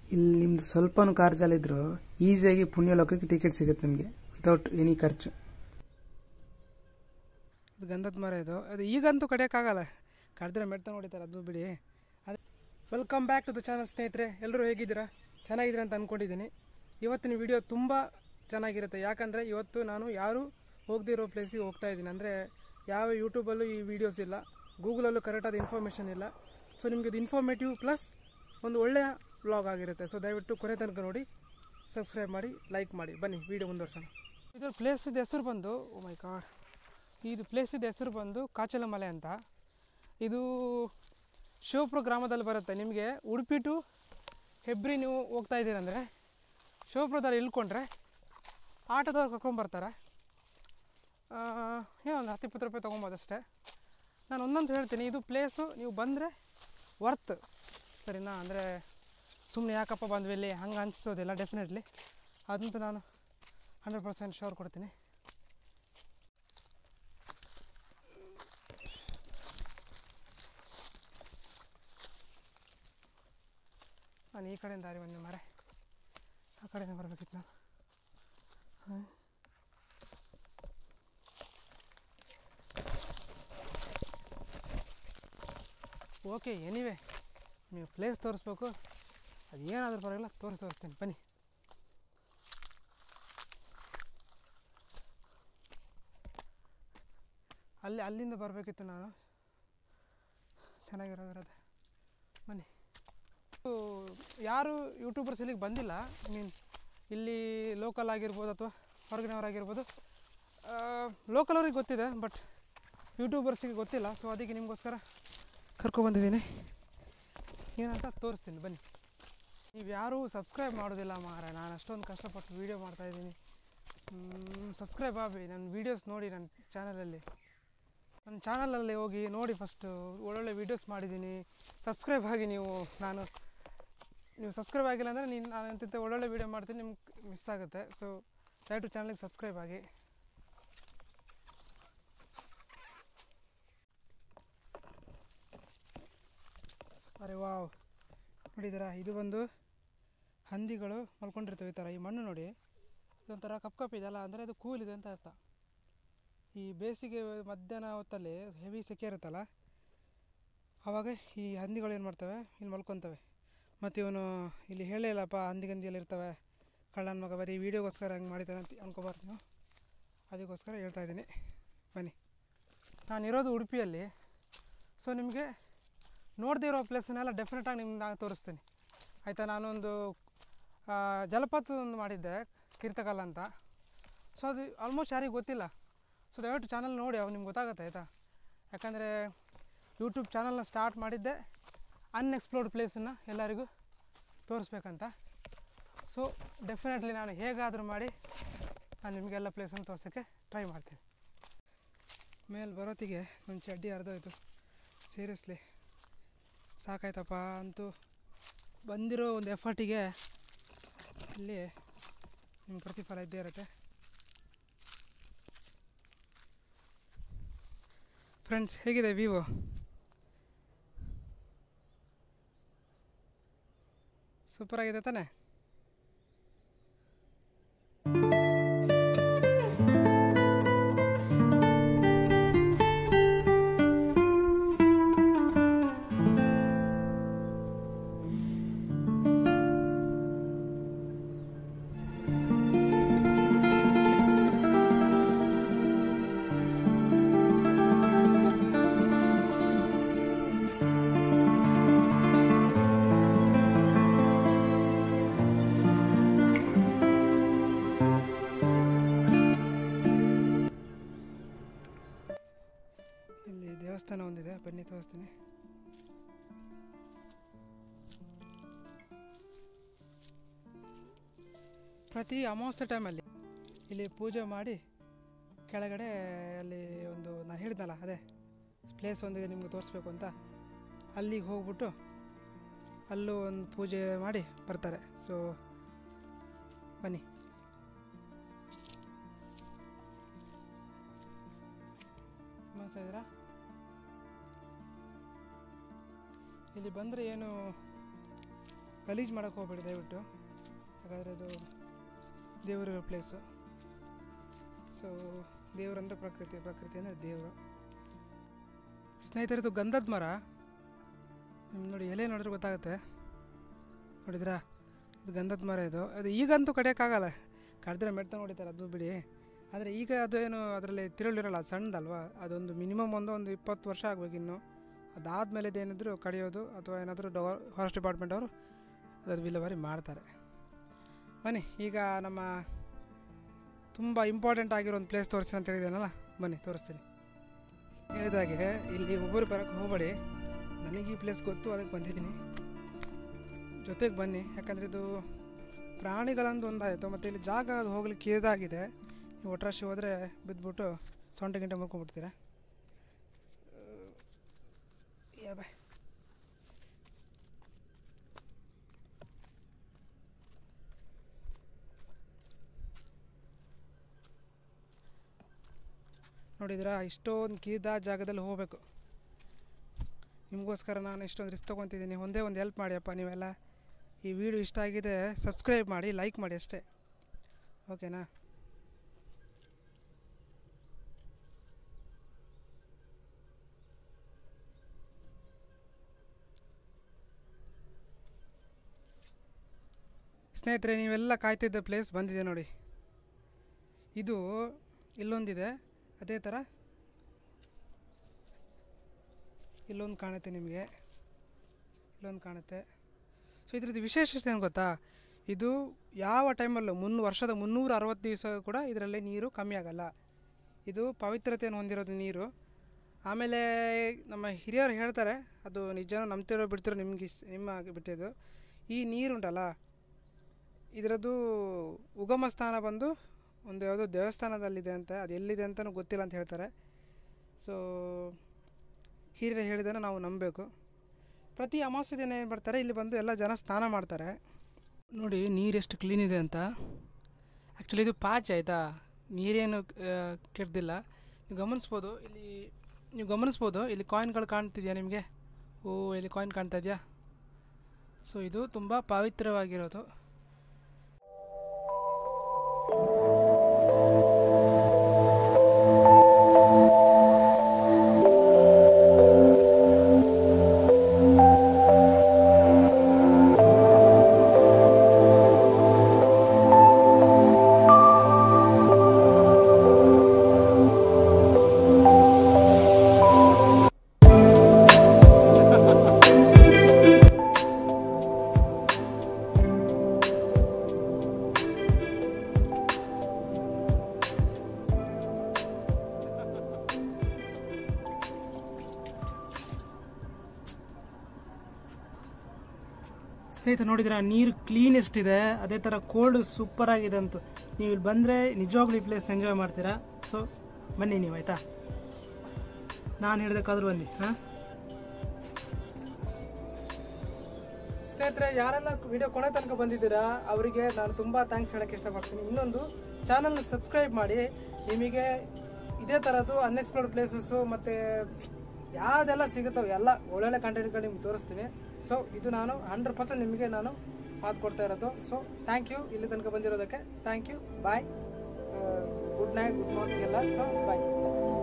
ಇಲ್ಲಿ ನಿಮ್ದು ಸ್ವಲ್ಪನೂ ಖರ್ಚಲ್ಲಿ ಇದ್ರೂ ಈಸಿಯಾಗಿ ಪುಣ್ಯಲೋಕಕ್ಕೆ ಟಿಕೆಟ್ ಸಿಗುತ್ತೆ ನಿಮಗೆ ವಿತೌಟ್ ಎನಿ ಖರ್ಚು ಇದು ಗಂಧದ ಮರ ಇದು ಅದು ಈಗಂತೂ ಕಡಿಯೋಕ್ಕಾಗಲ್ಲ ಕಡಿದ್ರೆ ಮೆಡ್ತಾ ನೋಡಿತಾರೆ ಅದು ಬಿಡಿ ಅದು welcome back to the channel ಸ್ನೇಹಿತರೆ ಎಲ್ಲರೂ ಹೇಗಿದ್ದೀರಾ ಚೆನ್ನಾಗಿದ್ದೀರಾ ಅಂತ ಅಂದ್ಕೊಂಡಿದ್ದೀನಿ ಇವತ್ತಿನ ವಿಡಿಯೋ ತುಂಬ ಚೆನ್ನಾಗಿರುತ್ತೆ ಯಾಕಂದರೆ ಇವತ್ತು ನಾನು ಯಾರೂ ಹೋಗದಿರೋ ಪ್ಲೇಸಿಗೆ ಹೋಗ್ತಾ ಇದ್ದೀನಿ ಅಂದರೆ ಯಾವ ಯೂಟ್ಯೂಬಲ್ಲೂ ಈ ವಿಡಿಯೋಸ್ ಇಲ್ಲ ಗೂಗಲಲ್ಲೂ ಕರೆಕ್ಟಾದ ಇನ್ಫಾರ್ಮೇಷನ್ ಇಲ್ಲ ಸೊ ನಿಮಗೆ ಇದು ಇನ್ಫಾರ್ಮೇಟಿವ್ ಪ್ಲಸ್ ಒಂದು ಒಳ್ಳೆಯ ವ್ಲಾಗ್ ಆಗಿರುತ್ತೆ ಸೊ ದಯವಿಟ್ಟು ಕೊನೆ ತನಕ ನೋಡಿ ಸಬ್ಸ್ಕ್ರೈಬ್ ಮಾಡಿ ಲೈಕ್ ಮಾಡಿ ಬನ್ನಿ ವಿಡಿಯೋ ಮುಂದುವರ್ಸೋಣ ಇದರ ಪ್ಲೇಸಿದ ಹೆಸರು ಬಂದು ಓ ಮೈ ಗಾಡ್ ಇದು ಪ್ಲೇಸಿದ ಹೆಸರು ಬಂದು ಕಾಚಲಮಲೆ ಅಂತ ಇದು ಶಿವಪುರ ಗ್ರಾಮದಲ್ಲಿ ಬರುತ್ತೆ ನಿಮಗೆ ಉಡುಪಿ ಟು ಹೆಬ್ರಿ ನೀವು ಹೋಗ್ತಾ ಇದ್ದೀರಂದರೆ ಶಿವಪುರದಲ್ಲಿ ಇಳ್ಕೊಂಡ್ರೆ ಆಟೋದವ್ರು ಕರ್ಕೊಂಬರ್ತಾರೆ ಆ, ಏನೋ ಒಂದು ಹತ್ತು ಇಪ್ಪತ್ತು ರೂಪಾಯಿ ತೊಗೊಬೋದು ಅಷ್ಟೇ ನಾನು ಒಂದೊಂದು ಹೇಳ್ತೀನಿ ಇದು ಪ್ಲೇಸು ನೀವು ಬಂದರೆ ವರ್ತ್ ಸರಿನಾ ಅಂದರೆ ಸುಮ್ಮನೆ ಯಾಕಪ್ಪ ಬಂದ್ವಿ ಇಲ್ಲಿ ಹಂಗೆ ಅನಿಸೋದಿಲ್ಲ ಡೆಫಿನೆಟ್ಲಿ ಅದಂತೂ ನಾನು ಹಂಡ್ರೆಡ್ ಪರ್ಸೆಂಟ್ ಶೋರ್ ಕೊಡ್ತೀನಿ ನಾನು ಈ ಕಡೆಯಿಂದ ದಾರಿ ಬಂದೆ ಮರೆ ಆ ಕಡೆಯಿಂದ ಬರಬೇಕಿತ್ತು ನಾನು ಹಾಂ ಓಕೆ ಎನಿವೆ ನೀವು ಪ್ಲೇಸ್ ತೋರಿಸ್ಬೇಕು ಅದು ಏನಾದರೂ ಪರವಾಗಿಲ್ಲ ತೋರಿಸಿ ತೋರಿಸ್ತೀನಿ ಬನ್ನಿ ಅಲ್ಲಿ ಅಲ್ಲಿಂದ ಬರಬೇಕಿತ್ತು ನಾನು ಚೆನ್ನಾಗಿರೋದಿರೋದೆ ಬನ್ನಿ ಇದು ಯಾರು ಯೂಟ್ಯೂಬರ್ಸ್ ಇಲ್ಲಿಗೆ ಬಂದಿಲ್ಲ ಮೀನ್ ಇಲ್ಲಿ ಲೋಕಲ್ ಆಗಿರ್ಬೋದು ಅಥವಾ ಹೊರಗಿನವರಾಗಿರ್ಬೋದು ಲೋಕಲ್ ಅವ್ರಿಗೆ ಗೊತ್ತಿದೆ ಬಟ್ ಯೂಟ್ಯೂಬರ್ಸಿಗೆ ಗೊತ್ತಿಲ್ಲ ಸೊ ಅದಕ್ಕೆ ನಿಮಗೋಸ್ಕರ ಕರ್ಕೊಬಂದಿದ್ದೀನಿ ಏನಂತ ತೋರಿಸ್ತೀನಿ ಬನ್ನಿ ನೀವು ಯಾರೂ ಸಬ್ಸ್ಕ್ರೈಬ್ ಮಾಡೋದಿಲ್ಲ ಮಾರ ನಾನು ಅಷ್ಟೊಂದು ಕಷ್ಟಪಟ್ಟು ವೀಡಿಯೋ ಮಾಡ್ತಾಯಿದ್ದೀನಿ ಸಬ್ಸ್ಕ್ರೈಬ್ ಆಗಬೇಡಿ ನನ್ನ ವೀಡಿಯೋಸ್ ನೋಡಿ ನನ್ನ ಚಾನಲಲ್ಲಿ ನನ್ನ ಚಾನಲಲ್ಲಿ ಹೋಗಿ ನೋಡಿ ಫಸ್ಟು ಒಳ್ಳೊಳ್ಳೆ ವೀಡಿಯೋಸ್ ಮಾಡಿದ್ದೀನಿ ಸಬ್ಸ್ಕ್ರೈಬ್ ಆಗಿ ನೀವು ನಾನು ನೀವು ಸಬ್ಸ್ಕ್ರೈಬ್ ಆಗಿಲ್ಲ ಅಂದರೆ ನೀನು ನಾನು ಅಂತಿದ್ದ ಒಳ್ಳೊಳ್ಳೆ ವೀಡಿಯೋ ಮಾಡ್ತೀನಿ ನಿಮ್ಗೆ ಮಿಸ್ ಆಗುತ್ತೆ ಸೊ ದಯವಿಟ್ಟು ಚಾನಲ್ಗೆ ಸಬ್ಸ್ಕ್ರೈಬ್ ಆಗಿ ಅರೆ ವಾವ್ ನೋಡಿದ್ದೀರಾ ಇದು ಬಂದು ಹಂದಿಗಳು ಮಲ್ಕೊಂಡಿರ್ತವೆ ಈ ಥರ ಈ ಮಣ್ಣು ನೋಡಿ ಇದೊಂಥರ ಕಪ್ ಕಪ್ ಇದೆಯಲ್ಲ ಅಂದರೆ ಅದು ಕೂಲ್ ಇದೆ ಅಂತ ಅರ್ಥ ಈ ಬೇಸಿಗೆ ಮಧ್ಯಾಹ್ನ ಹೊತ್ತಲ್ಲಿ ಹೆವಿ ಸೆಕೆ ಇರುತ್ತಲ್ಲ ಆವಾಗ ಈ ಹಂದಿಗಳು ಏನು ಮಾಡ್ತವೆ ಇಲ್ಲಿ ಮಲ್ಕೊತವೆ ಮತ್ತು ಇವನು ಇಲ್ಲಿ ಹೇಳೇ ಇಲ್ಲಪ್ಪ ಹಂದಿ ಗಂದಿಯಲ್ಲಿ ಇರ್ತವೆ ಕಳ್ಳನ ಮಗ ಬರೀ ವೀಡಿಯೋಗೋಸ್ಕರ ಹಂಗೆ ಮಾಡಿದ್ದಾನೆ ಅಂತ ಅನ್ಕೋಬಾರ್ದು ನೀವು ಅದಕ್ಕೋಸ್ಕರ ಹೇಳ್ತಾ ಇದ್ದೀನಿ ಬನ್ನಿ ನಾನಿರೋದು ಉಡುಪಿಯಲ್ಲಿ ಸೊ ನಿಮಗೆ ನೋಡದೇ ಇರೋ ಪ್ಲೇಸನ್ನೆಲ್ಲ ಡೆಫಿನೆಟಾಗಿ ನಿಮ್ಗೆ ನಾನು ತೋರಿಸ್ತೀನಿ ಆಯಿತಾ ನಾನೊಂದು ಆ, ಜಲಪಾತ ಒಂದು ಮಾಡಿದ್ದೆ ಕೀರ್ತಕಲ್ಲ ಅಂತ ಸೊ ಅದು ಆಲ್ಮೋಸ್ಟ್ ಯಾರಿಗೂ ಗೊತ್ತಿಲ್ಲ ಸೊ ದಯವಿಟ್ಟು ಚಾನಲ್ ನೋಡಿ ಅವು ನಿಮ್ಗೆ ಗೊತ್ತಾಗುತ್ತೆ ಆಯಿತಾ ಯಾಕಂದರೆ ಯೂಟ್ಯೂಬ್ ಚಾನಲ್ನ ಸ್ಟಾರ್ಟ್ ಮಾಡಿದ್ದೆ ಅನ್ಎಕ್ಸ್ಪ್ಲೋರ್ಡ್ ಪ್ಲೇಸನ್ನು ಎಲ್ಲರಿಗೂ ತೋರಿಸ್ಬೇಕಂತ ಸೊ ಡೆಫಿನೆಟ್ಲಿ ನಾನು ಹೇಗಾದರೂ ಮಾಡಿ ನಾನು ನಿಮಗೆಲ್ಲ ಪ್ಲೇಸನ್ನು ತೋರ್ಸೋಕ್ಕೆ ಟ್ರೈ ಮಾಡ್ತೀನಿ ಮೇಲೆ ಬರೋತ್ತಿಗೆ ನನ್ನ ಚಡ್ಡಿ ಅರ್ಧೋಯ್ತು ಸೀರಿಯಸ್ಲಿ ಸಾಕಾಯ್ತಪ್ಪ ಅಂತೂ ಬಂದಿರೋ ಒಂದು ಎಫರ್ಟಿಗೆ ಇಲ್ಲಿ ನಿಮ್ಮ ಪ್ರತಿಫಲ ಇದ್ದೇ ಇರುತ್ತೆ ಫ್ರೆಂಡ್ಸ್ ಹೇಗಿದೆ ವಿವೋ ಸೂಪರ್ ಆಗಿದೆ ತಾನೆ ಇಲ್ಲಿ ದೇವಸ್ಥಾನ ಒಂದಿದೆ ಬನ್ನಿ ತೋರಿಸ್ತೀನಿ ಪ್ರತಿ ಅಮಾವಾಸ್ಯೆ ಟೈಮಲ್ಲಿ ಇಲ್ಲಿ ಪೂಜೆ ಮಾಡಿ ಕೆಳಗಡೆ ಅಲ್ಲಿ ಒಂದು ನಾನು ಹೇಳಿದ್ನಲ್ಲ ಅದೇ ಪ್ಲೇಸ್ ಒಂದಿದೆ ನಿಮ್ಗೆ ತೋರಿಸ್ಬೇಕು ಅಂತ ಅಲ್ಲಿಗೆ ಹೋಗ್ಬಿಟ್ಟು ಅಲ್ಲೂ ಒಂದು ಪೂಜೆ ಮಾಡಿ ಬರ್ತಾರೆ ಸೊ ಬನ್ನಿ ಗಮನಿಸ್ತಾ ಇದ್ದೀರಾ ಇಲ್ಲಿ ಬಂದರೆ ಏನು ಗಲೀಜು ಮಾಡೋಕ್ಕೆ ಹೋಗ್ಬೇಡಿ ದಯವಿಟ್ಟು ಹಾಗಾದರೆ ಅದು ದೇವರಿರೋ ಪ್ಲೇಸು ಸೊ ದೇವರಂದ್ರೆ ಪ್ರಕೃತಿ ಪ್ರಕೃತಿ ಅಂದರೆ ದೇವರು ಸ್ನೇಹಿತರದು ಗಂಧದ ಮರ ನಿಮ್ಗೆ ನೋಡಿ ಎಲೆ ನೋಡಿದ್ರೆ ಗೊತ್ತಾಗುತ್ತೆ ನೋಡಿದ್ರಾ ಇದು ಗಂಧದ ಮರ ಇದು ಅದು ಈಗಂತೂ ಕಡಿಯೋಕ್ಕಾಗಲ್ಲ ಕಡಿದ್ರೆ ಮೆಟ್ಟ ನೋಡಿತಾರೆ ಅದು ಬಿಡಿ ಆದರೆ ಈಗ ಅದು ಏನು ಅದರಲ್ಲಿ ತಿರುಳಿರಲ್ಲ ಅದು ಸಣ್ಣದಲ್ವಾ ಅದೊಂದು ಮಿನಿಮಮ್ ಒಂದು ಒಂದು ಇಪ್ಪತ್ತು ವರ್ಷ ಆಗ್ಬೇಕು ಇನ್ನು ಅದಾದಮೇಲೆ ಇದೇನಿದ್ರು ಕಡಿಯೋದು ಅಥವಾ ಏನಾದರೂ ಡೊ ಫಾರೆಸ್ಟ್ ಡಿಪಾರ್ಟ್ಮೆಂಟ್ ಅವರು ಅದರ ವಿಲೇವಾರಿ ಮಾಡ್ತಾರೆ ಬನ್ನಿ ಈಗ ನಮ್ಮ ತುಂಬ ಇಂಪಾರ್ಟೆಂಟ್ ಆಗಿರೋ ಒಂದು ಪ್ಲೇಸ್ ತೋರಿಸಿ ಅಂತ ಹೇಳಿದ್ದೇನಲ್ಲ ಬನ್ನಿ ತೋರಿಸ್ತೀನಿ ಹೇಳಿದಾಗೆ ಇಲ್ಲಿ ಒಬ್ಬರು ಬರೋಕ್ಕೆ ಹೋಗಬೇಡಿ ನನಗೆ ಈ ಪ್ಲೇಸ್ ಗೊತ್ತು ಅದಕ್ಕೆ ಬಂದಿದ್ದೀನಿ ಜೊತೆಗೆ ಬನ್ನಿ ಯಾಕಂದರೆ ಇದು ಪ್ರಾಣಿಗಳಂದು ಒಂದಾಯಿತು ಮತ್ತು ಇಲ್ಲಿ ಜಾಗ ಅದು ಹೋಗ್ಲಿಕ್ಕೆ ಇದಾಗಿದೆ ನೀವು ಒಟ್ರಾಶಿ ಹೋದರೆ ಬಿದ್ದುಬಿಟ್ಟು ಸೊಂಟ ಗಿಂಟೆ ಮುರ್ಕೊಂಡ್ಬಿಡ್ತೀರಾ ಯಾ ಬಾಯ್ ನೋಡಿದ್ರಾ ಇಷ್ಟೊಂದು ಕೀದ ಜಾಗದಲ್ಲಿ ಹೋಗಬೇಕು ನಿಮಗೋಸ್ಕರ ನಾನು ಇಷ್ಟೊಂದು ರಿಸ್ಕ್ ತೊಗೊತಿದ್ದೀನಿ ಒಂದೇ ಒಂದು ಹೆಲ್ಪ್ ಮಾಡಿಯಪ್ಪ ನೀವೆಲ್ಲ ಈ ವಿಡಿಯೋ ಇಷ್ಟ ಆಗಿದೆ ಸಬ್ಸ್ಕ್ರೈಬ್ ಮಾಡಿ ಲೈಕ್ ಮಾಡಿ ಅಷ್ಟೇ ಓಕೆನಾ ಸ್ನೇಹಿತರೆ ನೀವೆಲ್ಲ ಕಾಯ್ತಿದ್ದ ಪ್ಲೇಸ್ ಬಂದಿದೆ ನೋಡಿ ಇದು ಇಲ್ಲೊಂದಿದೆ ಅದೇ ಥರ ಇಲ್ಲೊಂದು ಕಾಣುತ್ತೆ ನಿಮಗೆ ಇಲ್ಲೊಂದು ಕಾಣುತ್ತೆ ಸೊ ಇದ್ರದ್ದು ವಿಶೇಷತೆ ಏನು ಗೊತ್ತಾ ಇದು ಯಾವ ಟೈಮಲ್ಲೂ ಮುನ್ನೂ ವರ್ಷದ ಮುನ್ನೂರ ಅರವತ್ತು ದಿವಸ ಕೂಡ ಇದರಲ್ಲಿ ನೀರು ಕಮ್ಮಿ ಆಗಲ್ಲ ಇದು ಪವಿತ್ರತೆಯನ್ನು ಹೊಂದಿರೋದು ನೀರು ಆಮೇಲೆ ನಮ್ಮ ಹಿರಿಯರು ಹೇಳ್ತಾರೆ ಅದು ನಿಜನೋ ನಂಬ್ತಿರೋ ಬಿಡ್ತಿರೋ ನಿಮ್ಗೆ ಇಸ್ ನಿಮ್ಮ ಬಿಟ್ಟಿದ್ದು ಈ ನೀರುಂಟಲ್ಲ ಇದರದ್ದು ಉಗಮ ಸ್ಥಾನ ಬಂದು ಒಂದು ಯಾವುದೋ ದೇವಸ್ಥಾನದಲ್ಲಿದೆ ಅಂತ ಅದು ಎಲ್ಲಿದೆ ಅಂತಲೂ ಗೊತ್ತಿಲ್ಲ ಅಂತ ಹೇಳ್ತಾರೆ ಸೊ ಹಿರಿಯರು ಹೇಳಿದ್ದನ್ನು ನಾವು ನಂಬಬೇಕು ಪ್ರತಿ ಅಮಾವಾಸ್ಯೆ ದಿನ ಏನು ಮಾಡ್ತಾರೆ ಇಲ್ಲಿ ಬಂದು ಎಲ್ಲ ಜನ ಸ್ನಾನ ಮಾಡ್ತಾರೆ ನೋಡಿ ನೀರು ಎಷ್ಟು ಕ್ಲೀನ್ ಇದೆ ಅಂತ ಆ್ಯಕ್ಚುಲಿ ಇದು ಪಾಚ್ ಆಯಿತಾ ನೀರೇನು ಕೆಡ್ದಿಲ್ಲ ನೀವು ಗಮನಿಸ್ಬೋದು ಇಲ್ಲಿ ನೀವು ಗಮನಿಸ್ಬೋದು ಇಲ್ಲಿ ಕಾಯಿನ್ಗಳು ಕಾಣ್ತಿದೆಯಾ ನಿಮಗೆ ಓ ಇಲ್ಲಿ ಕಾಯಿನ್ ಕಾಣ್ತಾ ಇದೆಯಾ ಸೊ ಇದು ತುಂಬ ಪವಿತ್ರವಾಗಿರೋದು ಸ್ನೇಹಿತರೆ ನೋಡಿದ್ರೆ ನೀರು ಕ್ಲೀನ್ ಎಷ್ಟಿದೆ ಅದೇ ಥರ ಕೋಲ್ಡ್ ಸೂಪರ್ ಆಗಿದೆ ಅಂತ ನೀವು ಇಲ್ಲಿ ಬಂದರೆ ನಿಜವಾಗ್ಲೂ ಈ ಪ್ಲೇಸ್ನ ಎಂಜಾಯ್ ಮಾಡ್ತೀರಾ ಸೊ ಬನ್ನಿ ನೀವು ಆಯಿತಾ ನಾನು ಹೇಳ್ಬೇಕಾದ್ರೂ ಬನ್ನಿ ಹಾಂ ಸ್ನೇಹಿತರೆ ಯಾರೆಲ್ಲ ವಿಡಿಯೋ ಕೊನೆ ತನಕ ಬಂದಿದ್ದೀರಾ ಅವರಿಗೆ ನಾನು ತುಂಬ ಥ್ಯಾಂಕ್ಸ್ ಹೇಳಕ್ಕೆ ಇಷ್ಟಪಡ್ತೀನಿ ಇನ್ನೊಂದು ಚಾನಲ್ನ ಸಬ್ಸ್ಕ್ರೈಬ್ ಮಾಡಿ ನಿಮಗೆ ಇದೇ ಥರದ್ದು ಅನ್ಎಕ್ಸ್ಪ್ಲೋರ್ಡ್ ಪ್ಲೇಸಸ್ಸು ಮತ್ತು ಯಾವುದೆಲ್ಲ ಸಿಗುತ್ತೋ ಎಲ್ಲ ಒಳ್ಳೊಳ್ಳೆ ಕಂಟೆಂಟ್ಗಳು ನಿಮ್ಗೆ ತೋರಿಸ್ತೀನಿ ಸೊ ಇದು ನಾನು ಹಂಡ್ರೆಡ್ ಪರ್ಸೆಂಟ್ ನಿಮಗೆ ನಾನು ಮಾತು ಕೊಡ್ತಾ ಇರೋದು ಸೊ ಥ್ಯಾಂಕ್ ಯು ಇಲ್ಲಿ ತನಕ ಬಂದಿರೋದಕ್ಕೆ thank you bye good night good morning ಎಲ್ಲ ಸೊ ಬಾಯ್